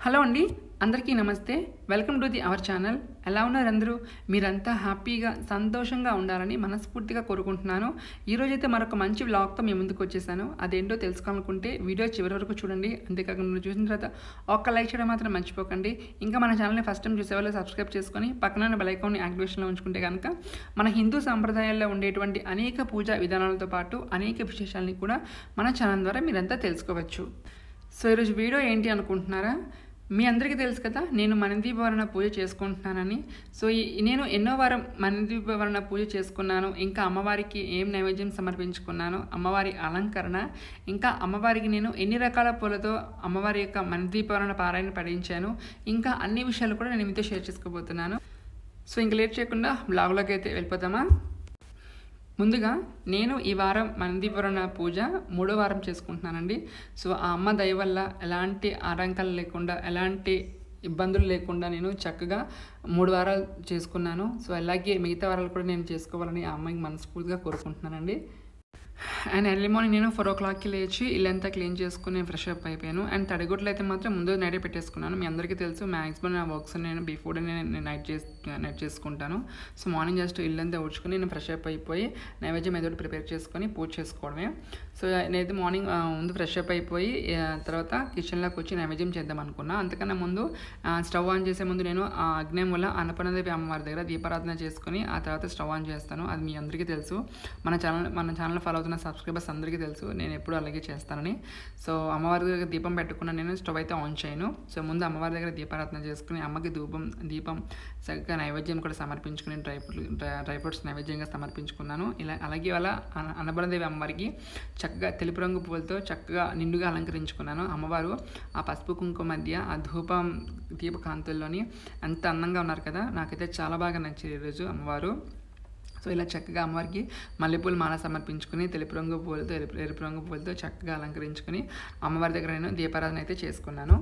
hello అండి అందరికీ నమస్తే welcome to the our channel ఎలా ఉన్నారు అందరూ మీరంతా హ్యాపీగా సంతోషంగా ఉండాలని మనస్ఫూర్తిగా కోరుకుంటున్నాను ఈరోజైతే మరొక మంచి వ్లాగ్తో మీ ముందుకు వచ్చేసాను అదేంటో తెలుసుకోవాలనుకుంటే వీడియో చివరి వరకు చూడండి అంతేకాకుండా మీరు చూసిన తర్వాత ఒక్క లైక్ చేయడం మాత్రం మర్చిపోకండి ఇంకా మన ఛానల్ని ఫస్ట్ టైం చూసే వాళ్ళు సబ్స్క్రైబ్ చేసుకొని పక్కన బెల్ ఐకాన్ని యాక్టివేషన్లో ఉంచుకుంటే కనుక మన హిందూ సాంప్రదాయాల్లో ఉండేటువంటి అనేక పూజా విధానాలతో పాటు అనేక విశేషాలని కూడా మన ఛానల్ ద్వారా మీరంతా తెలుసుకోవచ్చు సో ఈరోజు వీడియో ఏంటి అనుకుంటున్నారా మీ అందరికీ తెలుసు కదా నేను మణిదీపవరణ పూజ చేసుకుంటున్నానని సో ఈ నేను ఎన్నో వారం మణిదీపవరణ పూజ చేసుకున్నాను ఇంకా అమ్మవారికి ఏం నైవేద్యం సమర్పించుకున్నాను అమ్మవారి అలంకరణ ఇంకా అమ్మవారికి నేను ఎన్ని రకాల పూలతో అమ్మవారి యొక్క మణిదీపవరణ పారాయణ పడించాను ఇంకా అన్ని విషయాలు కూడా నేను మీతో షేర్ చేసుకోబోతున్నాను సో ఇంక లేట్ చేయకుండా బ్లాగ్లోకి అయితే వెళ్ళిపోతామా ముందుగా నేను ఈ వారం మందిపురణ పూజ మూడో వారం చేసుకుంటున్నానండి సో ఆ అమ్మ దయ వల్ల ఎలాంటి ఆటంకాలు లేకుండా ఎలాంటి ఇబ్బందులు లేకుండా నేను చక్కగా మూడు వారాలు చేసుకున్నాను సో అలాగే మిగతా వారాలు కూడా నేను చేసుకోవాలని ఆ అమ్మాయికి మనస్ఫూర్తిగా కోరుకుంటున్నానండి అండ్ ఎర్లీ మార్నింగ్ నేను ఫోర్ ఓ క్లాక్కి లేచి ఇల్లంతా క్లీన్ చేసుకుని నేను ఫ్రెష్ అప్ అయిపోయాను అండ్ తడిగుడ్లు అయితే మాత్రం ముందు నైటే పెట్టేసుకున్నాను మీ అందరికీ తెలుసు మ్యాక్సిమం నా వర్క్స్ నేను బిఫోర్ నేను నైట్ చేసి నైట్ చేసుకుంటాను సో మార్నింగ్ జస్ట్ ఇల్లంతా ఉడ్చుకొని నేను ఫ్రెష్ అప్ అయిపోయి నైవేద్యం ఏదో ప్రిపేర్ చేసుకొని పూజ చేసుకోవడమే సో నేనైతే మార్నింగ్ ముందు ఫ్రెష్ అప్ అయిపోయి ఆ, తర్వాత కిచెన్లోకి వచ్చి నైవేద్యం చేద్దాం అనుకున్నా అంతకన్నా ముందు ఆ, స్టవ్ ఆన్ చేసే ముందు నేను ఆ అగ్నేయం వల్ల అన్నపూర్ణదేవి అమ్మవారి దగ్గర దీపారాధన చేసుకొని ఆ తర్వాత స్టవ్ ఆన్ చేస్తాను అది మీ అందరికీ తెలుసు మన ఛానల్ మన ఛానల్ ఫాలో అవుతున్న సబ్స్క్రైబర్స్ అందరికీ తెలుసు నేను ఎప్పుడు అలాగే చేస్తానని సో అమ్మవారి దగ్గర దీపం పెట్టుకున్న నేను స్టవ్ అయితే ఆన్ చేయను సో ముందు అమ్మవారి దగ్గర దీపారాధన చేసుకుని అమ్మకి ధూపం దీపం చక్కగా నైవేద్యం కూడా సమర్పించుకుని డ్రై ఫ్రూట్ డ్రై ఫ్రూట్స్ నైవేద్యంగా సమర్పించుకున్నాను ఇలా అలాగే వాళ్ళ అన్నబలదేవి అమ్మవారికి చక్కగా తెలుపు రంగు పూలతో చక్కగా నిండుగా అలంకరించుకున్నాను అమ్మవారు ఆ పసుపు కుంకుమ మధ్య ఆ ధూపం దీపకాంతుల్లోని ఎంత అందంగా ఉన్నారు కదా నాకైతే చాలా బాగా నచ్చింది ఈరోజు అమ్మవారు సో ఇలా చక్కగా అమ్మవారికి మల్లెపూలు మాల సమర్పించుకుని తెలుపు రంగు పూలతో ఎరుపు ఎరుపు రంగు పూలతో చక్కగా అలంకరించుకుని అమ్మవారి దగ్గర నేను దీపారాధన అయితే చేసుకున్నాను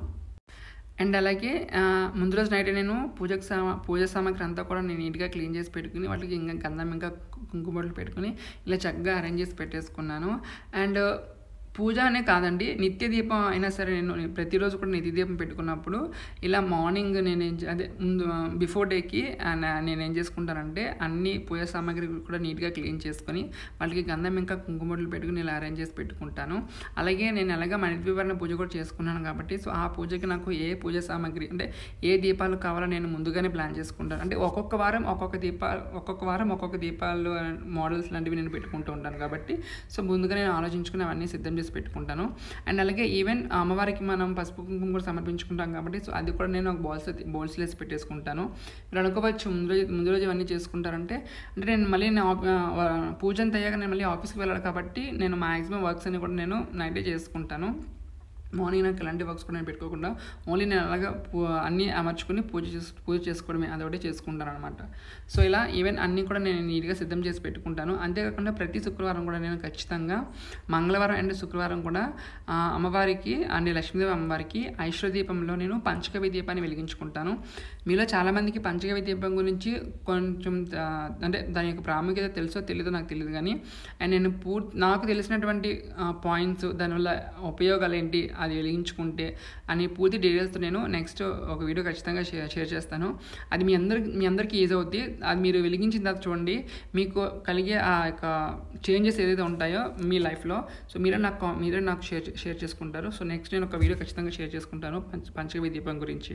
అండ్ అలాగే ఆ, ముందు రోజు నైట్ నేను పూజకు సమా పూజ సామాగ్రి అంతా కూడా నేను నీట్గా క్లీన్ చేసి పెట్టుకుని వాటికి ఇంకా గంధం ఇంకా కుంకుమలు పెట్టుకుని ఇలా చక్కగా అరేంజ్ చేసి పెట్టేసుకున్నాను అండ్ పూజ అనే కాదండి నిత్య దీపం అయినా సరే నేను నేను ప్రతిరోజు కూడా నిత్య దీపం పెట్టుకున్నప్పుడు ఇలా మార్నింగ్ నేను ఏం చే- అదే ముందు బిఫోర్ డేకి నేను ఏం చేసుకుంటానంటే అన్ని పూజ సామాగ్రి కూడా నీట్గా క్లీన్ చేసుకొని వాళ్ళకి గంధం ఇంకా కుంకుమలు పెట్టుకుని ఇలా అరేంజ్ చేసి పెట్టుకుంటాను అలాగే నేను అలాగా మణిద్వివరణ పూజ కూడా చేసుకున్నాను కాబట్టి సో ఆ పూజకి నాకు ఏ పూజ సామాగ్రి అంటే ఏ దీపాలు కావాలో నేను ముందుగానే ప్లాన్ చేసుకుంటాను అంటే ఒక్కొక్క వారం ఒక్కొక్క దీపాలు ఒక్కొక్క వారం ఒక్కొక్క దీపాలు మోడల్స్ లాంటివి నేను పెట్టుకుంటూ ఉంటాను కాబట్టి సో ముందుగా నేను ఆలోచించుకుని అవన్నీ సిద్ధం చేసి పెట్టుకుంటాను అండ్ అలాగే ఈవెన్ అమ్మవారికి మనం పసుపు కుంకుమ కూడా సమర్పించుకుంటాం కాబట్టి సో అది కూడా నేను ఒక బౌల్స్ బౌల్స్ వేసి పెట్టేసుకుంటాను మీరు అనుకోవచ్చు ముందు రోజు ముందు రోజు ఇవన్నీ చేసుకుంటారంటే అంటే నేను మళ్ళీ నా ఆఫ్- ఆ, పూజ అంతా అయ్యాక నేను మళ్ళీ ఆఫీస్కి వెళ్ళాలి కాబట్టి నేను మ్యాక్సిమం వర్క్స్ అన్ని కూడా నేను నైటే చేసుకుంటాను మార్నింగ్ నాకు ఎలాంటి వర్క్స్ కూడా నేను పెట్టుకోకుండా ఓన్లీ నేను అలాగా పూ అన్నీ అమర్చుకుని పూజ చేసు పూజ చేసుకోవడమే అదొకటి చేసుకుంటాను అనమాట సో ఇలా ఈవెన్ అన్నీ కూడా నేను నీట్గా సిద్ధం చేసి పెట్టుకుంటాను అంతేకాకుండా ప్రతి శుక్రవారం కూడా నేను ఖచ్చితంగా మంగళవారం అండ్ శుక్రవారం కూడా ఆ, అమ్మవారికి అండ్ లక్ష్మీదేవి అమ్మవారికి ఐశ్వర్య దీపంలో నేను పంచకవి దీపాన్ని వెలిగించుకుంటాను మీలో చాలామందికి పంచకవి దీపం గురించి కొంచెం ఆ, అంటే దాని యొక్క ప్రాముఖ్యత తెలుసో తెలియదో నాకు తెలియదు కానీ అండ్ నేను పూర్ నాకు తెలిసినటువంటి పాయింట్స్ దానివల్ల ఉపయోగాలు ఏంటి అది వెలిగించుకుంటే అని పూర్తి డీటెయిల్స్తో నేను నెక్స్ట్ ఒక వీడియో ఖచ్చితంగా షేర్ షేర్ చేస్తాను అది మీ అందరికి మీ అందరికీ ఈజీ అవుద్ది అది మీరు వెలిగించిన తర్వాత చూడండి మీకు కలిగే ఆ యొక్క చేంజెస్ ఏదైతే ఉంటాయో మీ లైఫ్లో సో మీరే నాకు కా- మీరే నాకు షేర్ షేర్ చేసుకుంటారు సో నెక్స్ట్ నేను ఒక వీడియో ఖచ్చితంగా షేర్ చేసుకుంటాను పంచ పంచగవి దీపం గురించి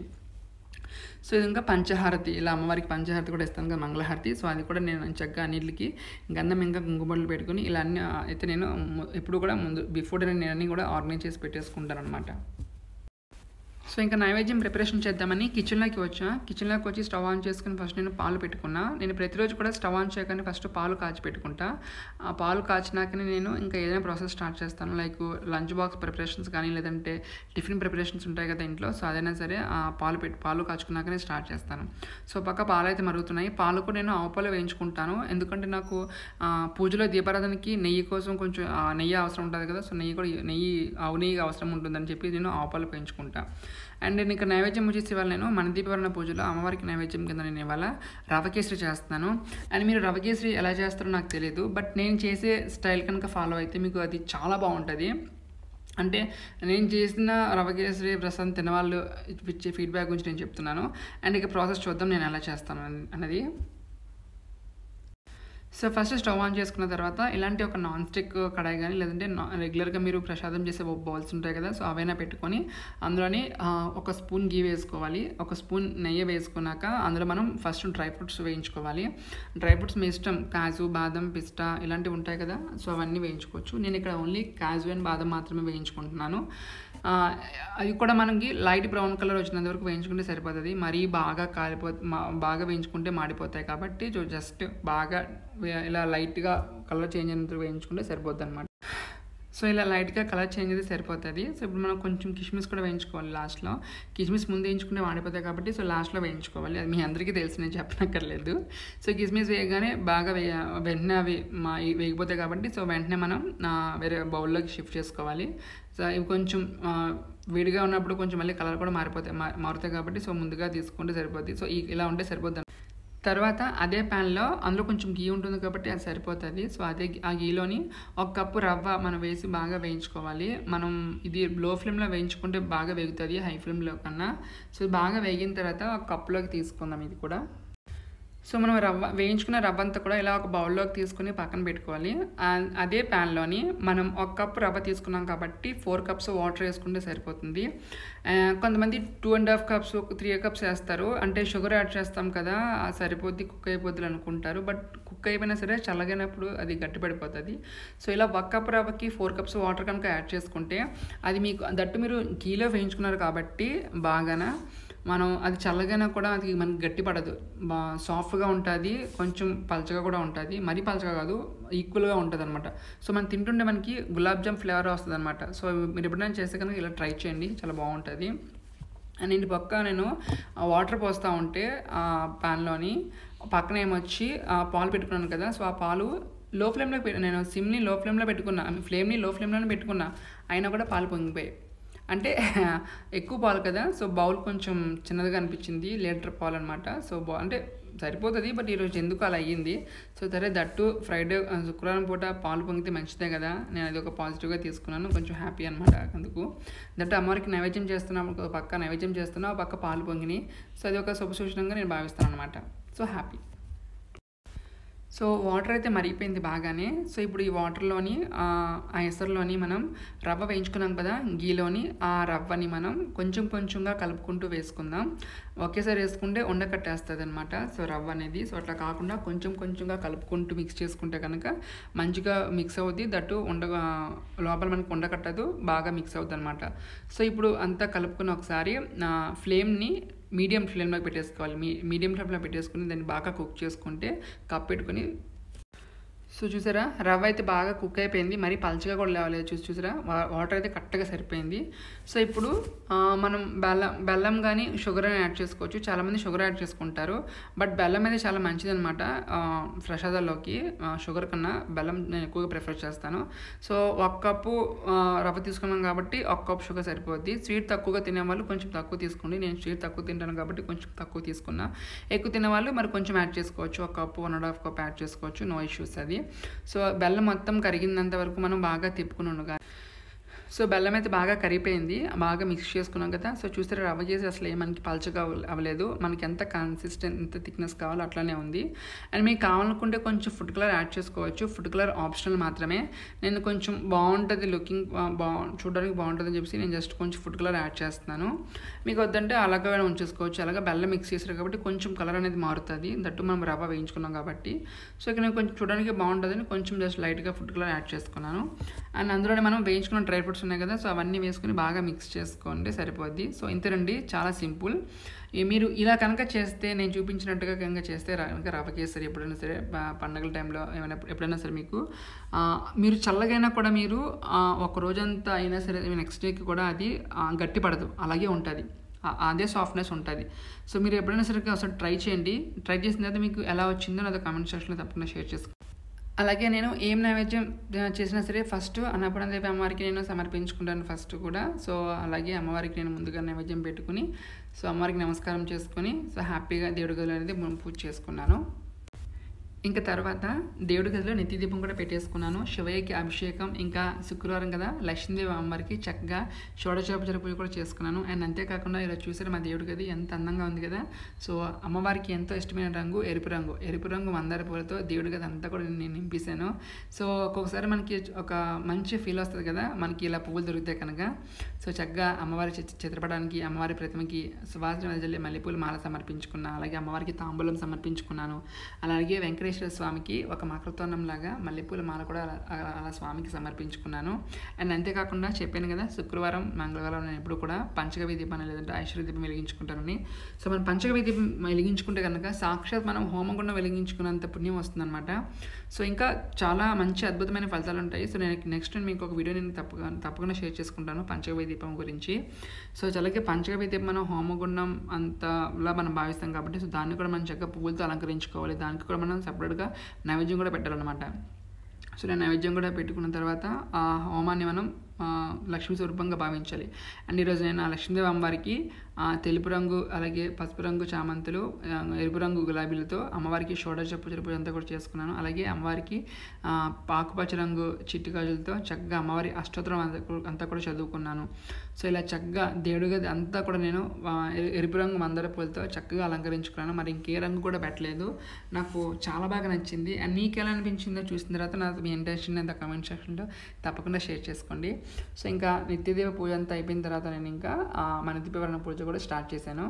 సో ఇది ఇంకా పంచహారతి ఇలా అమ్మవారికి పంచహారతి కూడా ఇస్తాను కదా మంగళహారతి సో అది కూడా నేను చక్కగా అన్నిటికి గంధం ఇంకా కుంకుమలు పెట్టుకుని ఇలా అన్ని ఆ, అయితే నేను ము- ఎప్పుడు కూడా ముందు బిఫోర్ నేను అన్ని కూడా ఆర్గనైజ్ చేసి పెట్టేసుకుంటాను అనమాట సో ఇంకా నైవేద్యం ప్రిపరేషన్ చేద్దామని కిచెన్లోకి వచ్చా కిచెన్లోకి వచ్చి స్టవ్ ఆన్ చేసుకుని ఫస్ట్ నేను పాలు పెట్టుకున్నా నేను ప్రతిరోజు కూడా స్టవ్ ఆన్ చేయగానే ఫస్ట్ పాలు కాచి పెట్టుకుంటా ఆ పాలు కాచినాకనే నేను ఇంకా ఏదైనా ప్రాసెస్ స్టార్ట్ చేస్తాను లైక్ లంచ్ బాక్స్ ప్రిపరేషన్స్ కానీ లేదంటే టిఫిన్ ప్రిపరేషన్స్ ఉంటాయి కదా ఇంట్లో సో అదైనా సరే ఆ పాలు పెట్టి పాలు కాచుకున్నాకనే స్టార్ట్ చేస్తాను సో పక్క పాలు అయితే మరుగుతున్నాయి పాలు కూడా నేను ఆవు పాలు వేయించుకుంటాను ఎందుకంటే నాకు ఆ, పూజలో దీపారాధనకి నెయ్యి కోసం కొంచెం ఆ, నెయ్యి అవసరం ఉంటుంది కదా సో నెయ్యి కూడా నెయ్యి ఆవు నెయ్యి అవసరం ఉంటుందని చెప్పి నేను ఆవు పాలు వేయించుకుంటా అండ్ నేను ఇక్కడ నైవేద్యం వచ్చేసి ఇవాళ నేను మనదీపవరణ పూజలో అమ్మవారికి నైవేద్యం కింద నేను ఇవాళ రవకేసరి చేస్తున్నాను అండ్ మీరు రవకేసరి ఎలా చేస్తారో నాకు తెలియదు బట్ నేను చేసే స్టైల్ కనుక ఫాలో అయితే మీకు అది చాలా బాగుంటుంది అంటే నేను చేసిన రవ కేసరి ప్రసాదం తినవాళ్ళు ఇచ్చే ఫీడ్బ్యాక్ గురించి నేను చెప్తున్నాను అండ్ ఇక ప్రాసెస్ చూద్దాం నేను ఎలా చేస్తాను అన్- అన్నది సో ఫస్ట్ స్టవ్ ఆన్ చేసుకున్న తర్వాత ఇలాంటి ఒక నాన్ స్టిక్ కడాయి కానీ లేదంటే నా- రెగ్యులర్గా మీరు ప్రసాదం చేసే బౌల్స్ ఉంటాయి కదా సో అవైనా పెట్టుకొని అందులోని ఆ, ఒక స్పూన్ గీ వేసుకోవాలి ఒక స్పూన్ నెయ్యి వేసుకున్నాక అందులో మనం ఫస్ట్ డ్రై ఫ్రూట్స్ వేయించుకోవాలి డ్రై ఫ్రూట్స్ మీ ఇష్టం కాజు బాదం పిస్తా ఇలాంటివి ఉంటాయి కదా సో అవన్నీ వేయించుకోవచ్చు నేను ఇక్కడ ఓన్లీ కాజు అండ్ బాదం మాత్రమే వేయించుకుంటున్నాను ఆ, అవి కూడా మనకి లైట్ బ్రౌన్ కలర్ వచ్చినంత వరకు వేయించుకుంటే సరిపోతుంది మరీ బాగా కాలిపో మా- బాగా వేయించుకుంటే మాడిపోతాయి కాబట్టి జస్ట్ బాగా వే- ఇలా లైట్గా కలర్ చేంజ్ అయినంత వేయించుకుంటే సరిపోద్ది అనమాట సో ఇలా లైట్గా కలర్ చేంజ్ అయితే సరిపోతుంది సో ఇప్పుడు మనం కొంచెం కిస్మిస్ కూడా వేయించుకోవాలి లాస్ట్లో కిస్మిస్ ముందు వేయించుకుంటే మాడిపోతాయి కాబట్టి సో లాస్ట్లో వేయించుకోవాలి అది మీ అందరికీ తెలుసు నేను చెప్పనక్కర్లేదు సో కిస్మిస్ వేయగానే బాగా వేయ వెంటనే అవి మా వేగిపోతాయి కాబట్టి సో వెంటనే మనం ఆ, వేరే బౌల్లోకి షిఫ్ట్ చేసుకోవాలి సో ఇవి కొంచెం ఆ, వేడిగా ఉన్నప్పుడు కొంచెం మళ్ళీ కలర్ కూడా మారిపోతాయి మా- మారుతాయి కాబట్టి సో ముందుగా తీసుకుంటే సరిపోద్ది సో ఈ- ఇలా ఉంటే సరిపోద్ది తర్వాత అదే ప్యాన్లో అందులో కొంచెం గీ ఉంటుంది కాబట్టి అది సరిపోతుంది సో అదే గి- ఆ గీలోని ఒక కప్పు రవ్వ మనం వేసి బాగా వేయించుకోవాలి మనం ఇది లో ఫ్లేమ్లో వేయించుకుంటే బాగా వేగుతుంది హై ఫ్లేమ్లో కన్నా సో బాగా వేగిన తర్వాత ఒక కప్పులోకి తీసుకుందాం ఇది కూడా సో మనం రవ్వ వేయించుకున్న రవ్వ అంతా కూడా ఇలా ఒక బౌల్లోకి తీసుకుని పక్కన పెట్టుకోవాలి ఆ- అదే ప్యాన్లోని మనం ఒక కప్ రవ్వ తీసుకున్నాం కాబట్టి ఫోర్ కప్స్ వాటర్ వేసుకుంటే సరిపోతుంది ఆ, కొంతమంది two and half cups three cups వేస్తారు అంటే షుగర్ యాడ్ చేస్తాం కదా ఆ సరిపోద్ది కుక్ అయిపోద్ది అనుకుంటారు బట్ కుక్ అయిపోయినా సరే చల్లగైనప్పుడు అది గట్టిపడిపోతుంది సో ఇలా ఒక కప్ రవ్వకి ఫోర్ కప్స్ వాటర్ కనుక యాడ్ చేసుకుంటే అది మీకు దట్టు మీరు గీలో వేయించుకున్నారు కాబట్టి బాగాన మనం అది చల్లగైనా కూడా అది మనకి గట్టి పడదు బా సాఫ్ట్గా ఉంటుంది కొంచెం పలచగా కూడా ఉంటుంది మరీ పలచగా కాదు ఈక్వల్గా ఉంటుంది అనమాట సో మనం తింటుంటే మనకి గులాబ్ జామ్ ఫ్లేవర్ వస్తుంది అనమాట సో మీరు ఎప్పుడైనా చేస్తే కనుక ఇలా ట్రై చేయండి చాలా బాగుంటుంది అండ్ ఇంటి పక్క నేను వాటర్ పోస్తూ ఉంటే ఆ ప్యాన్లోని పక్కన ఏమొచ్చి ఆ పాలు పెట్టుకున్నాను కదా సో ఆ పాలు లో ఫ్లేమ్లో పె- నేను సిమ్ని లో ఫ్లేమ్లో పెట్టుకున్నా ఫ్లేమ్ని లో ఫ్లేమ్లోనే పెట్టుకున్నా అయినా కూడా పాలు పొంగిపోయాయి అంటే ఎక్కువ పాలు కదా సో బౌల్ కొంచెం చిన్నదిగా అనిపించింది లీటర్ పాలు అనమాట సో బా అంటే సరిపోతుంది బట్ ఈరోజు ఎందుకు అలా అయ్యింది సో సరే దట్టు ఫ్రైడే ఆ, శుక్రవారం పూట పాలు పొంగితే మంచిదే కదా నేను అది ఒక పాజిటివ్గా తీసుకున్నాను కొంచెం హ్యాపీ అనమాట అందుకు దట్టు అమ్మవారికి నైవేద్యం చేస్తున్నాం ఒక పక్క నైవేద్యం చేస్తున్నా ఒక పక్క పాలు పొంగిని సో అది ఒక శుభసూచనంగా నేను భావిస్తాను అనమాట సో హ్యాపీ సో వాటర్ అయితే మరిగిపోయింది బాగానే సో ఇప్పుడు ఈ వాటర్లోని ఆ ఆ ఎసరులోని మనం రవ్వ వేయించుకున్నాం కదా గీలోని ఆ రవ్వని మనం కొంచెం కొంచెంగా కలుపుకుంటూ వేసుకుందాం ఒకేసారి వేసుకుంటే ఉండకట్టేస్తుంది అనమాట సో రవ్వ అనేది సో అట్లా కాకుండా కొంచెం కొంచెంగా కలుపుకుంటూ మిక్స్ చేసుకుంటే కనుక మంచిగా మిక్స్ అవుద్ది దట్టు ఉండ లోపల మనకు ఉండకట్టదు బాగా మిక్స్ అవుద్ది అనమాట సో ఇప్పుడు అంతా కలుపుకుని ఒకసారి ఆ, ఫ్లేమ్ని మీడియం ఫ్లేమ్లో పెట్టేసుకోవాలి మీ మీడియం ఫ్లేమ్లో పెట్టేసుకుని దాన్ని బాగా కుక్ చేసుకుంటే కప్ పెట్టుకొని సో చూసారా రవ్వ అయితే బాగా కుక్ అయిపోయింది మరి పల్చగా కూడా లేవలేదు చూసి చూసారా వా- వాటర్ అయితే కరెక్ట్గా సరిపోయింది సో ఇప్పుడు ఆ, మనం బెల్లం బెల్లం కానీ షుగర్ అని యాడ్ చేసుకోవచ్చు చాలామంది షుగర్ యాడ్ చేసుకుంటారు బట్ బెల్లం అయితే చాలా మంచిదన్నమాట ఆ, ప్రసాదాల్లోకి ఆ, షుగర్ కన్నా బెల్లం నేను ఎక్కువగా ప్రిఫర్ చేస్తాను సో ఒక కప్పు ఆ, రవ్వ తీసుకున్నాం కాబట్టి ఒక కప్ షుగర్ సరిపోద్ది స్వీట్ తక్కువగా తినే వాళ్ళు కొంచెం తక్కువ తీసుకోండి నేను స్వీట్ తక్కువ తింటాను కాబట్టి కొంచెం తక్కువ తీసుకున్నా ఎక్కువ తినే వాళ్ళు మరి కొంచెం యాడ్ చేసుకోవచ్చు ఒక cup one and half cup add చేసుకోవచ్చు నో ఇష్యూస్ అది సో బెల్లం మొత్తం కరిగినంత వరకు మనం బాగా తిప్పుకుని ఉండగా సో బెల్లం అయితే బాగా కరిగిపోయింది బాగా మిక్స్ చేసుకున్నాం కదా సో చూస్తే రవ్వ చేసి అసలు ఏ మనకి పలచగా అవ్వ- అవ్వలేదు మనకి ఎంత కన్సిస్టెంట్ ఎంత థిక్నెస్ కావాలో అట్లానే ఉంది అండ్ మీకు కావాలనుకుంటే కొంచెం ఫుడ్ కలర్ యాడ్ చేసుకోవచ్చు ఫుడ్ కలర్ ఆప్షనల్ మాత్రమే నేను కొంచెం బాగుంటుంది లుకింగ్ బా చూడడానికి బాగుంటుంది అని చెప్పి నేను జస్ట్ కొంచెం ఫుడ్ కలర్ యాడ్ చేస్తున్నాను మీకు వద్దంటే అలాగే ఉంచేసుకోవచ్చు అలాగే బెల్లం మిక్స్ చేసారు కాబట్టి కొంచెం కలర్ అనేది మారుతుంది దట్టు మనం రవ్వ వేయించుకున్నాం కాబట్టి సో ఇక్కడ నేను కొంచెం చూడడానికి బాగుంటుందని కొంచెం జస్ట్ లైట్గా ఫుడ్ కలర్ యాడ్ చేసుకున్నాను అండ్ అందులోనే మనం వేయించుకున్న డ్రై ఫ్రూట్స్ ఉన్నాయి కదా సో అవన్నీ వేసుకుని బాగా మిక్స్ చేసుకోండి సరిపోద్ది సో ఇంతేనండి చాలా సింపుల్ ఈ మీరు ఇలా కనుక చేస్తే నేను చూపించినట్టుగా కనుక చేస్తే ర- కనుక రవ్వ కేసరి ఎప్పుడైనా సరే ప- పండగల టైంలో ఏమైనా ఎప్పుడైనా సరే మీకు ఆ, మీరు చల్లగైనా కూడా మీరు ఆ, ఒక రోజంతా అయినా సరే నెక్స్ట్ డేకి కూడా అది ఆ, గట్టిపడదు అలాగే ఉంటుంది ఆ- అదే సాఫ్ట్నెస్ ఉంటుంది సో మీరు ఎప్పుడైనా సరే ఒకసారి ట్రై చేయండి ట్రై చేసిన తర్వాత మీకు ఎలా వచ్చిందో నాతో కామెంట్ సెక్షన్లో తప్పకుండా షేర్ చేసుకోండి అలాగే నేను ఏం నైవేద్యం ఆ, చేసినా సరే ఫస్ట్ అన్నపూర్ణదేవి అమ్మవారికి నేను సమర్పించుకుంటాను ఫస్ట్ కూడా సో అలాగే అమ్మవారికి నేను ముందుగా నైవేద్యం పెట్టుకుని సో అమ్మవారికి నమస్కారం చేసుకుని సో హ్యాపీగా దేవుడి గదులు అనేది మనం పూజ చేసుకున్నాను ఇంకా తర్వాత దేవుడి గదిలో నిత్య దీపం కూడా పెట్టేసుకున్నాను శివయ్యకి అభిషేకం ఇంకా శుక్రవారం కదా లక్ష్మీదేవి అమ్మవారికి చక్కగా షోడచోపచార పూజ కూడా చేసుకున్నాను అండ్ అంతేకాకుండా ఇలా చూసారు మా దేవుడి గది ఎంత అందంగా ఉంది కదా సో అమ్మవారికి ఎంతో ఇష్టమైన రంగు ఎరుపు రంగు ఎరుపు రంగు మందార పూలతో దేవుడి గది అంతా కూడా నేను నింపేశాను సో ఒక్కొక్కసారి మనకి ఒక మంచి ఫీల్ వస్తుంది కదా మనకి ఇలా పువ్వులు దొరుకుతాయి కనుక సో చక్కగా అమ్మవారి చి- చిత్రపటానికి అమ్మవారి ప్రతిమకి సువాసన వెదజల్లి మల్లెపూలు మాల సమర్పించుకున్నా అలాగే అమ్మవారికి తాంబూలం సమర్పించుకున్నాను అలాగే వెంకటేశ్వర స్వామికి ఒక మకరతోరణం లాగా మల్లెపూల మాల కూడా అలా అలా- అలా స్వామికి సమర్పించుకున్నాను అండ్ అంతేకాకుండా చెప్పాను కదా శుక్రవారం మంగళవారం నేను ఎప్పుడు కూడా పంచగవి దీపాన్ని లేదంటే ఐశ్వర్య దీపం వెలిగించుకుంటానని సో మనం పంచగవి దీపం వెలిగించుకుంటే కనుక సాక్షాత్ మనం హోమం కూడా వెలిగించుకున్నంత పుణ్యం వస్తుందన్నమాట సో ఇంకా చాలా మంచి అద్భుతమైన ఫలితాలు ఉంటాయి సో నేను నెక్స్ట్ మీకు ఒక వీడియో నేను తప్పగా తప్పకుండా షేర్ చేసుకుంటాను పంచగవి దీపం గురించి సో అలాగే పంచగవి దీపం మనం హోమగుండం అంతలా మనం భావిస్తాం కాబట్టి సో దాన్ని కూడా మనం చక్కగా పువ్వులతో అలంకరించుకోవాలి దానికి కూడా మనం సపరేట్గా నైవేద్యం కూడా పెట్టాలన్నమాట సో నేను నైవేద్యం కూడా పెట్టుకున్న తర్వాత ఆ హోమాన్ని మనం ఆ, లక్ష్మీ స్వరూపంగా భావించాలి అండ్ ఈరోజు నేను ఆ లక్ష్మీదేవి అమ్మవారికి ఆ, తెలుపు రంగు అలాగే పసుపు రంగు చామంతులు ఆ, ఎరుపు రంగు గులాబీలతో అమ్మవారికి షోడశ పూజల పూజ అంతా కూడా చేసుకున్నాను అలాగే అమ్మవారికి ఆ, పాకుపచ్చ రంగు చిట్టి గాజులతో చక్కగా అమ్మవారి అష్టోత్తరం అంతా కూ- అంతా కూడా చదువుకున్నాను సో ఇలా చక్కగా దేవుడి గది అంతా కూడా నేను ఆ, ఎ- ఎరుపు రంగు మందార పూలతో చక్కగా అలంకరించుకున్నాను మరి ఇంకే రంగు కూడా పెట్టలేదు నాకు చాలా బాగా నచ్చింది అండ్ మీకు ఎలా అనిపించిందో చూసిన తర్వాత నాకు మీ ఇంట్రెస్ట్ అంతా కమెంట్ సెక్షన్లో తప్పకుండా షేర్ చేసుకోండి సో ఇంకా నిత్యదేవ పూజ అంతా అయిపోయిన తర్వాత నేను ఇంకా ఆ, మణిదీపవరణ పూజ కూడా స్టార్ట్ చేశాను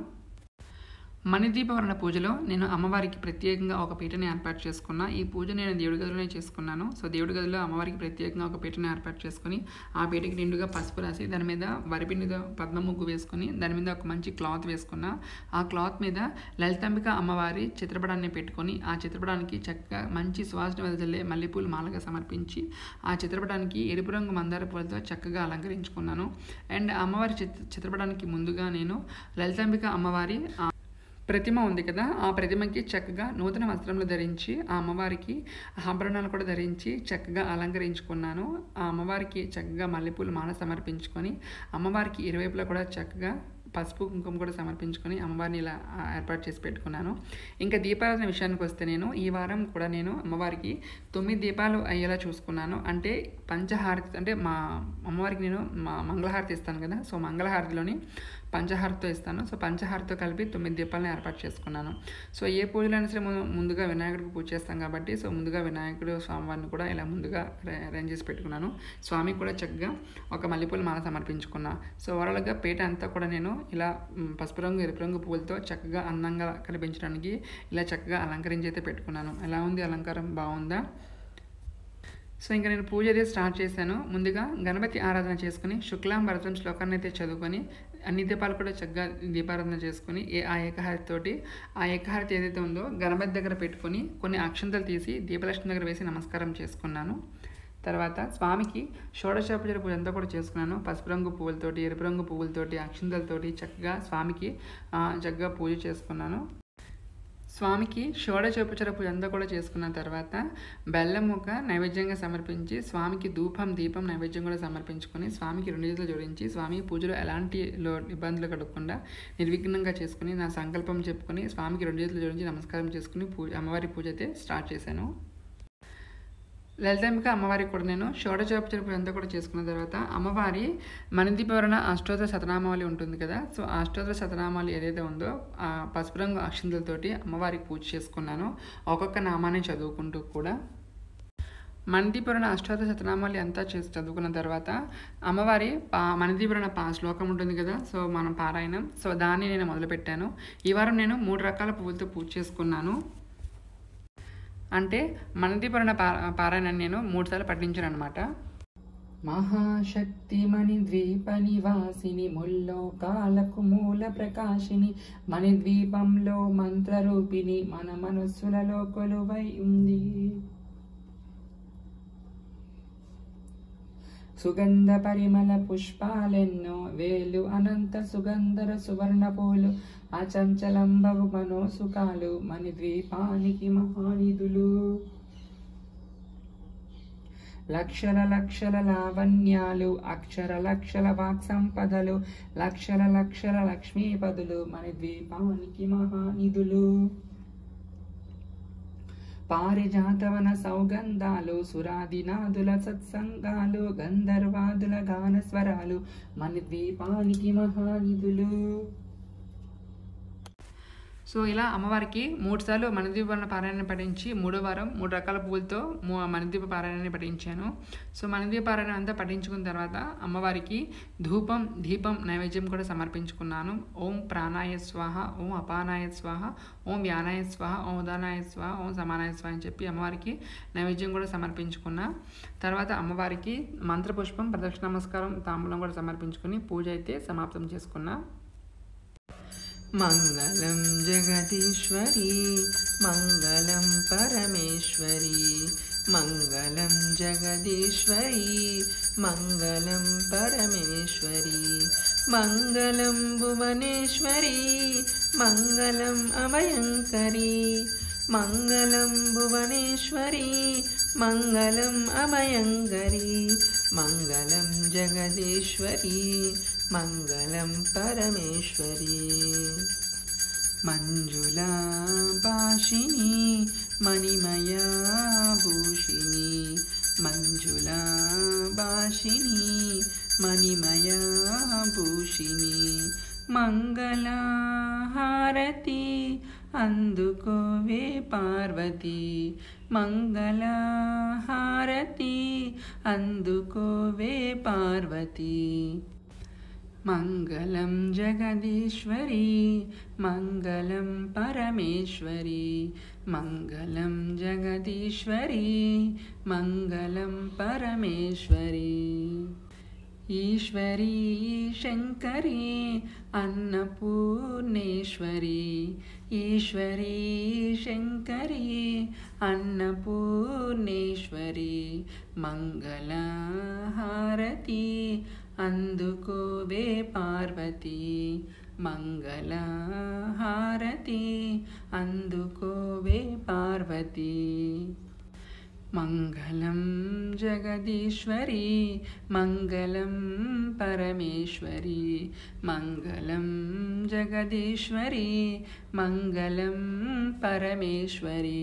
మణిదీపవరణ పూజలో నేను అమ్మవారికి ప్రత్యేకంగా ఒక పీటని ఏర్పాటు చేసుకున్న ఈ పూజ నేను దేవుడి గదిలోనే చేసుకున్నాను సో దేవుడి గదిలో అమ్మవారికి ప్రత్యేకంగా ఒక పీటని ఏర్పాటు చేసుకుని ఆ పీటకి నిండుగా పసుపు రాసి దాని మీద వరిపిండితో పద్మ ముగ్గు వేసుకుని దాని మీద ఒక మంచి క్లాత్ వేసుకున్న ఆ క్లాత్ మీద లలితాంబిక అమ్మవారి చిత్రపటాన్ని పెట్టుకొని ఆ చిత్రపటానికి చక్కగా మంచి సువాసన వెదజల్లే మల్లెపూలు మాలగా సమర్పించి ఆ చిత్రపటానికి ఎరుపు రంగు మందార పూలతో చక్కగా అలంకరించుకున్నాను అండ్ అమ్మవారి చిత్ర చిత్రపటానికి ముందుగా నేను లలితాంబిక అమ్మవారి ఆ ప్రతిమ ఉంది కదా ఆ ప్రతిమకి చక్కగా నూతన వస్త్రములు ధరించి ఆ అమ్మవారికి ఆభరణాలు కూడా ధరించి చక్కగా అలంకరించుకున్నాను ఆ అమ్మవారికి చక్కగా మల్లెపూలు మాల సమర్పించుకొని అమ్మవారికి ఇరువైపులా కూడా చక్కగా పసుపు కుంకుమ కూడా సమర్పించుకొని అమ్మవారిని ఇలా ఆ, ఏర్పాటు చేసి పెట్టుకున్నాను ఇంకా దీపారాధన విషయానికి వస్తే నేను ఈ వారం కూడా నేను అమ్మవారికి తొమ్మిది దీపాలు అయ్యేలా చూసుకున్నాను అంటే పంచహారతి అంటే మా అమ్మవారికి నేను మా మంగళహారతి ఇస్తాను కదా సో మంగళహారతిలోని పంచహారతితో ఇస్తాను సో పంచహారతితో కలిపి తొమ్మిది దీపాలను ఏర్పాటు చేసుకున్నాను సో ఏ పూజలైనా సరే మనం ముందుగా వినాయకుడికి పూజ చేస్తాం కాబట్టి సో ముందుగా వినాయకుడు స్వామివారిని కూడా ఇలా ముందుగా అరే- అరేంజ్ చేసి పెట్టుకున్నాను స్వామికి కూడా చక్కగా ఒక మల్లెపూల మాల సమర్పించుకున్నా సో ఓవరాల్గా పీట అంతా కూడా నేను ఇలా మ్, పసుపు రంగు ఎరుపు రంగు పూలతో చక్కగా అందంగా కనిపించడానికి ఇలా చక్కగా అలంకరించి అయితే పెట్టుకున్నాను ఎలా ఉంది అలంకారం బాగుందా సో ఇంకా నేను పూజ అయితే స్టార్ట్ చేశాను ముందుగా గణపతి ఆరాధన చేసుకుని శుక్లాం భరతం శ్లోకాన్ని అయితే చదువుకొని అన్ని దీపాలు కూడా చక్కగా దీపారాధన చేసుకుని ఏ ఆ ఏకహారతి తోటి ఆ ఏకహారతి ఏదైతే ఉందో గణపతి దగ్గర పెట్టుకొని కొన్ని అక్షంతలు తీసి దీపలక్ష్మి దగ్గర వేసి నమస్కారం చేసుకున్నాను తర్వాత స్వామికి షోడశోపచార పూజ అంతా కూడా చేసుకున్నాను పసుపు రంగు పువ్వులతోటి ఎరుపు రంగు పువ్వులతోటి అక్షంతలతోటి చక్కగా స్వామికి ఆ, చక్కగా పూజ చేసుకున్నాను స్వామికి షోడచోపచార పూజ అంతా కూడా చేసుకున్న తర్వాత బెల్లం ముక్క నైవేద్యంగా సమర్పించి స్వామికి ధూపం దీపం నైవేద్యం కూడా సమర్పించుకొని స్వామికి రెండు చేతులు జోడించి స్వామి పూజలో ఎలాంటి లో ఇబ్బందులు కలగకుండా నిర్విఘ్నంగా చేసుకుని నా సంకల్పం చెప్పుకొని స్వామికి రెండు చేతులు జోడించి నమస్కారం చేసుకుని పూజ అమ్మవారి పూజ అయితే స్టార్ట్ చేశాను లలితాంబిక అమ్మవారికి కూడా నేను షోడచోపచార పూజ అంతా కూడా చేసుకున్న తర్వాత అమ్మవారి మణిదీపవరణ అష్టోత్తర శతనామావళి ఉంటుంది కదా సో ఆ అష్టోత్తర శతనామావళి ఏదైతే ఉందో ఆ పసుపు రంగు అక్షంతలతోటి అమ్మవారికి పూజ చేసుకున్నాను ఒక్కొక్క నామాన్ని చదువుకుంటూ కూడా మణిదీపురణ అష్టాదశ శతనామాలు అంతా చేసి చదువుకున్న తర్వాత అమ్మవారి పా మణిదీపురణ పా శ్లోకం ఉంటుంది కదా సో మనం పారాయణం సో దాన్ని నేను మొదలుపెట్టాను ఈ వారం నేను మూడు రకాల పువ్వులతో పూజ చేసుకున్నాను అంటే మణిదీపురణ పా పారాయణాన్ని నేను మూడుసార్లు పఠించాను అనమాట మహాశక్తిమణి ద్వీప నివాసిని ముల్లోకాలకు మూల ప్రకాశిని మణిద్వీపంలో మంత్రరూపిణి మన మనస్సులలో కొలువై ఉంది సుగంధ పరిమళ పుష్పాలెన్నో వేలు అనంత సుగంధర సువర్ణ పూలు అచంచలంబవు మనోసుకాలు మణి ద్వీపానికి మహానిధులు లక్షల లక్షల లావణ్యాలు అక్షర లక్షల వాక్ సంపదలు లక్షల లక్షల లక్ష్మీపదులు మన ద్వీపానికి మహానిధులు పారిజాతవన సౌగంధాలు సురాదినాదుల సత్సంగాలు గంధర్వాదుల గాన స్వరాలు మన ద్వీపానికి మహానిధులు సో ఇలా అమ్మవారికి మూడు సార్లు మణిదీప పారాయణ పఠించి మూడో వారం మూడు రకాల పువ్వులతో మూ మణిదీప పారాయణ పఠించాను సో మణిదీప పారాయణ అంతా పఠించుకున్న తర్వాత అమ్మవారికి ధూపం దీపం నైవేద్యం కూడా సమర్పించుకున్నాను ఓం ప్రాణాయ స్వాహ ఓం అపానాయ స్వాహ ఓం వ్యానాయ స్వాహ ఓం ఉదానాయ స్వాహ ఓం సమానాయ స్వాహ అని చెప్పి అమ్మవారికి నైవేద్యం కూడా సమర్పించుకున్నా తర్వాత అమ్మవారికి మంత్రపుష్పం ప్రదక్షిణ నమస్కారం తాంబూలం కూడా సమర్పించుకుని పూజ అయితే సమాప్తం చేసుకున్నా मङ्गलं जगदीश्वरी मङ्गलं परमेश्वरी मङ्गलं जगदीश्वरी मङ्गलं परमेश्वरी मङ्गलं भुवनेश्वरी मङ्गलम् अभयङ्करी मङ्गलं भुवनेश्वरी मङ्गलम् अभयङ्करी मङ्गलं जगदीश्वरी मङ्गलं परमेश्वरी मञ्जुला भाषिणी मणिमया भूषिणी मञ्जुला भाषिणी मणिमया भूषिणी మంగళహారతి అందుకోవే పార్వతి మంగళహారతి అందుకోవే పార్వతి మంగళం జగదీశ్వరి మంగళం పరమేశ్వరి మంగళం జగదీశ్వరి మంగళం పరమేశ్వరి ఈశ్వరీ శంకరీ అన్నపూర్ణేశ్వరి ఈశ్వరీ శంకరీ అన్నపూర్ణేశ్వరి మంగళహారతి అందుకోవే పార్వతి మంగళహారతి అందుకోవే పార్వతి మంగళం జగదీశ్వరి మంగళం పరమేశ్వరి మంగళం జగదీశ్వరి మంగళం పరమేశ్వరి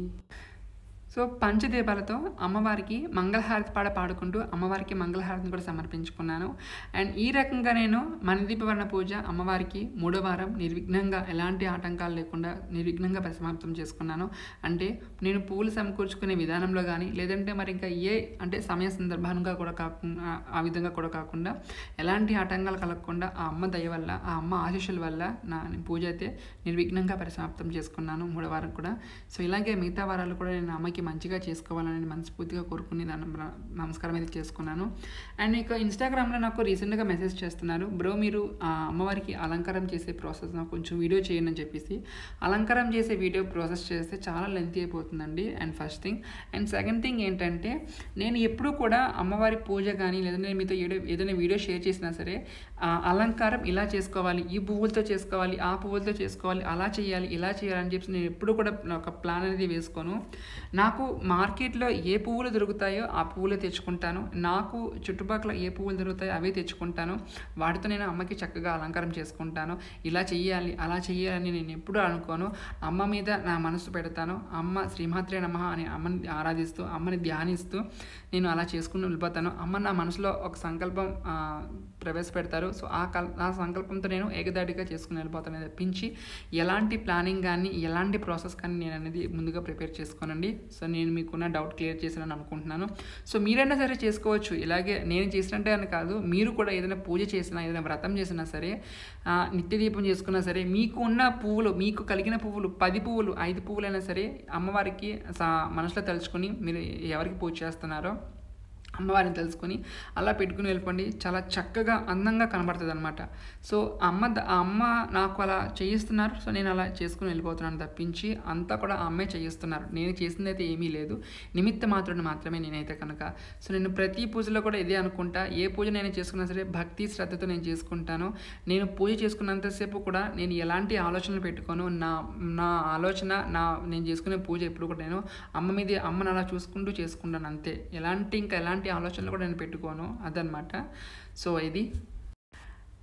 సో పంచదీపాలతో అమ్మవారికి మంగళహారతి పాట పాడుకుంటూ అమ్మవారికి మంగళహారతిని కూడా సమర్పించుకున్నాను అండ్ ఈ రకంగా నేను మణిదీపవర్ణ పూజ అమ్మవారికి మూడో వారం నిర్విఘ్నంగా ఎలాంటి ఆటంకాలు లేకుండా నిర్విఘ్నంగా పరిసమాప్తం చేసుకున్నాను అంటే నేను పూలు సమకూర్చుకునే విధానంలో కానీ లేదంటే మరి ఇంకా ఏ అంటే సమయ సందర్భంగా కూడా కాకుండా ఆ విధంగా కూడా కాకుండా ఎలాంటి ఆటంకాలు కలగకుండా ఆ అమ్మ దయ వల్ల ఆ అమ్మ ఆశీస్సుల వల్ల నా పూజ అయితే నిర్విఘ్నంగా పరిసమాప్తం చేసుకున్నాను మూడో వారం కూడా సో ఇలాగే మిగతా వారాలు కూడా నేను అమ్మకి మంచిగా చేసుకోవాలని మనస్ఫూర్తిగా కోరుకుని దాన్ని నమస్కారం అయితే చేసుకున్నాను అండ్ ఇక ఇన్స్టాగ్రామ్లో నాకు రీసెంట్గా మెసేజ్ చేస్తున్నారు బ్రో మీరు ఆ అమ్మవారికి అలంకారం చేసే ప్రాసెస్ నాకు కొంచెం వీడియో చేయండి అని చెప్పేసి అలంకారం చేసే వీడియో ప్రాసెస్ చేస్తే చాలా లెంత్ అయిపోతుందండి and first thing and second thing ఏంటంటే నేను ఎప్పుడూ కూడా అమ్మవారి పూజ కానీ లేదంటే మీతో ఏదో ఏదైనా వీడియో షేర్ చేసినా సరే ఆ అలంకారం ఇలా చేసుకోవాలి ఈ పువ్వులతో చేసుకోవాలి ఆ పువ్వులతో చేసుకోవాలి అలా చేయాలి ఇలా చేయాలి అని చెప్పి నేను ఎప్పుడు కూడా ఒక ప్లాన్ అనేది వేసుకోను నాకు మార్కెట్లో ఏ పువ్వులు దొరుకుతాయో ఆ పువ్వులు తెచ్చుకుంటాను నాకు చుట్టుపక్కల ఏ పువ్వులు దొరుకుతాయో అవే తెచ్చుకుంటాను వాటితో నేను అమ్మకి చక్కగా అలంకారం చేసుకుంటాను ఇలా చెయ్యాలి అలా చెయ్యాలని నేను ఎప్పుడూ అనుకోను అమ్మ మీద నా మనసు పెడతాను అమ్మ శ్రీమాత్రే నమ అని అమ్మని ఆరాధిస్తూ అమ్మని ధ్యానిస్తూ నేను అలా చేసుకుని వెళ్ళిపోతాను అమ్మ నా మనసులో ఒక సంకల్పం ఆ, ప్రవేశపెడతారు సో ఆ కల్ ఆ సంకల్పంతో నేను ఏకదాటిగా చేసుకుని వెళ్ళిపోతాను తప్పించి ఎలాంటి ప్లానింగ్ కానీ ఎలాంటి ప్రాసెస్ కానీ నేను అనేది ముందుగా ప్రిపేర్ చేసుకోనండి సో నేను మీకున్న డౌట్ క్లియర్ చేశానని అనుకుంటున్నాను సో మీరైనా సరే చేసుకోవచ్చు ఇలాగే నేను చేసినట్టే అని కాదు మీరు కూడా ఏదైనా పూజ చేసినా ఏదైనా వ్రతం చేసినా సరే ఆ, నిత్య దీపం చేసుకున్నా సరే మీకు ఉన్న పువ్వులు మీకు కలిగిన పువ్వులు పది పువ్వులు ఐదు పువ్వులైనా సరే అమ్మవారికి సా- మనసులో తలుచుకొని మీరు ఎవరికి పూజ చేస్తున్నారో అమ్మవారిని తెలుసుకొని అలా పెట్టుకుని వెళ్ళిపోండి చాలా చక్కగా అందంగా కనబడుతుంది అనమాట సో అమ్మ ద- ఆ అమ్మ నాకు అలా చేయిస్తున్నారు సో నేను అలా చేసుకుని వెళ్ళిపోతున్నాను తప్పించి అంతా కూడా ఆ అమ్మే చేయిస్తున్నారు నేను చేసింది అయితే ఏమీ లేదు నిమిత్త మాత్రుడు మాత్రమే నేనైతే కనుక సో నేను ప్రతి పూజలో కూడా ఇదే అనుకుంటా ఏ పూజ నేను చేసుకున్నా సరే భక్తి శ్రద్ధతో నేను చేసుకుంటాను నేను పూజ చేసుకున్నంతసేపు కూడా నేను ఎలాంటి ఆలోచనలు పెట్టుకోను నా నా ఆలోచన నా నేను చేసుకునే పూజ ఎప్పుడు కూడా నేను అమ్మ మీద అమ్మని అలా చూసుకుంటూ చేసుకుంటాను అంతే ఎలాంటి ఇంకా ఎలాంటి ఆలోచనలు కూడా నేను పెట్టుకోను అదనమాట సో ఇది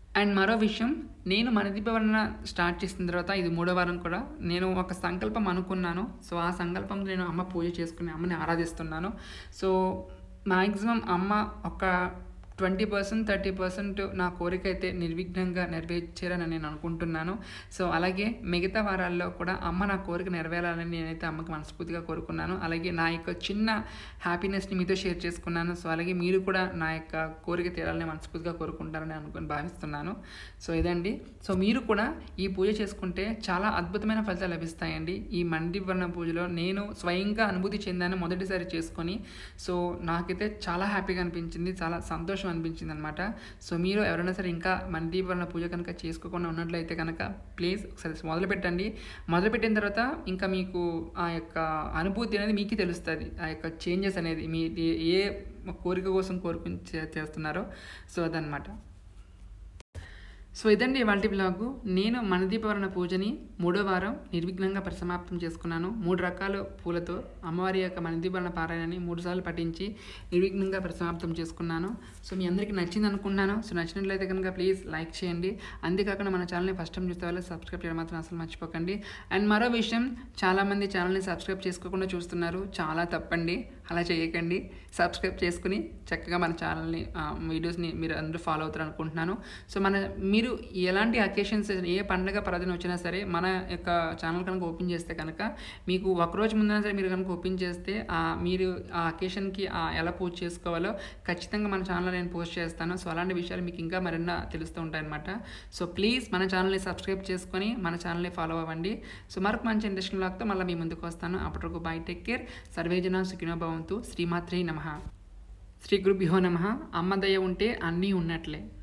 అండ్ మరో విషయం నేను మనదీపవర్ణ స్టార్ట్ చేసిన తర్వాత ఇది మూడో వారం కూడా నేను ఒక సంకల్పం అనుకున్నాను సో ఆ సంకల్పం నేను అమ్మ పూజ చేసుకుని అమ్మని ఆరాధిస్తున్నాను సో మ్యాక్సిమం అమ్మ ఒక ట్వంటీ పర్సెంట్ థర్టీ పర్సెంట్ నా కోరిక అయితే నిర్విఘ్నంగా నెరవేర్చారని నేను అనుకుంటున్నాను సో అలాగే మిగతా వారాల్లో కూడా అమ్మ నా కోరిక నెరవేరాలని నేనైతే అమ్మకి మనస్ఫూర్తిగా కోరుకున్నాను అలాగే నా యొక్క చిన్న హ్యాపీనెస్ని మీతో షేర్ చేసుకున్నాను సో అలాగే మీరు కూడా నా యొక్క కోరిక తీరాలని మనస్ఫూర్తిగా కోరుకుంటారని అనుకుని భావిస్తున్నాను సో ఇదండి సో మీరు కూడా ఈ పూజ చేసుకుంటే చాలా అద్భుతమైన ఫలితాలు లభిస్తాయండి ఈ మండివర్ణ పూజలో నేను స్వయంగా అనుభూతి చెందాను మొదటిసారి చేసుకొని సో నాకైతే చాలా హ్యాపీగా అనిపించింది చాలా సంతోషం అనిపించింది అనమాట సో మీరు ఎవరైనా సరే ఇంకా మండీవర్ణ పూజ కనుక చేసుకోకుండా ఉన్నట్లయితే కనుక ప్లీజ్ ఒకసారి మొదలు పెట్టండి మొదలు పెట్టిన తర్వాత ఇంకా మీకు ఆ యొక్క అనుభూతి అనేది మీకు తెలుస్తుంది ఆ యొక్క చేంజెస్ అనేది మీ ఏ కోరిక కోసం కోరుకుని చే- చేస్తున్నారో సో అదనమాట సో ఇదండి ఇవాళ బ్లాగు నేను మనదీపవరణ పూజని మూడో వారం నిర్విఘ్నంగా పరిసమాప్తం చేసుకున్నాను మూడు రకాల పూలతో అమ్మవారి యొక్క మనదీపవరణ పారాయణని మూడు సార్లు పఠించి నిర్విఘ్నంగా పరిసమాప్తం చేసుకున్నాను సో మీ అందరికీ నచ్చింది అనుకుంటున్నాను సో నచ్చినట్లయితే కనుక ప్లీజ్ లైక్ చేయండి అంతేకాకుండా మన ఛానల్ని ఫస్ట్ టైం చూస్తే వాళ్ళు సబ్స్క్రైబ్ చేయడం మాత్రం అసలు మర్చిపోకండి అండ్ మరో విషయం చాలామంది ఛానల్ని సబ్స్క్రైబ్ చేసుకోకుండా చూస్తున్నారు చాలా తప్పండి అలా చేయకండి సబ్స్క్రైబ్ చేసుకుని చక్కగా మన ఛానల్ని ఆ, వీడియోస్ని మీరు అందరూ ఫాలో అవుతారు అనుకుంటున్నాను సో మన మీరు ఎలాంటి అకేషన్స్ ఏ పండగ పర్వదిన వచ్చినా సరే మన యొక్క ఛానల్ కనుక ఓపెన్ చేస్తే కనుక మీకు ఒకరోజు ముందైనా సరే మీరు కనుక ఓపెన్ చేస్తే ఆ మీరు ఆ అకేషన్కి ఎలా పూజ చేసుకోవాలో ఖచ్చితంగా మన ఛానల్లో నేను పోస్ట్ చేస్తాను సో అలాంటి విషయాలు మీకు ఇంకా మరిన్న తెలుస్తూ ఉంటాయన్నమాట సో ప్లీజ్ మన ఛానల్ని సబ్స్క్రైబ్ చేసుకొని మన ఛానల్ని ఫాలో అవ్వండి సో మరొక మంచి ఇండస్ట్రీ లాక్తో మళ్ళీ మీ ముందుకు వస్తాను అప్పటి వరకు బై టేక్ కేర్ సర్వేజన సుఖినో భవంతు శ్రీమాత్రే నమ శ్రీ గురుభ్యో నమ అమ్మ దయ ఉంటే అన్నీ ఉన్నట్లే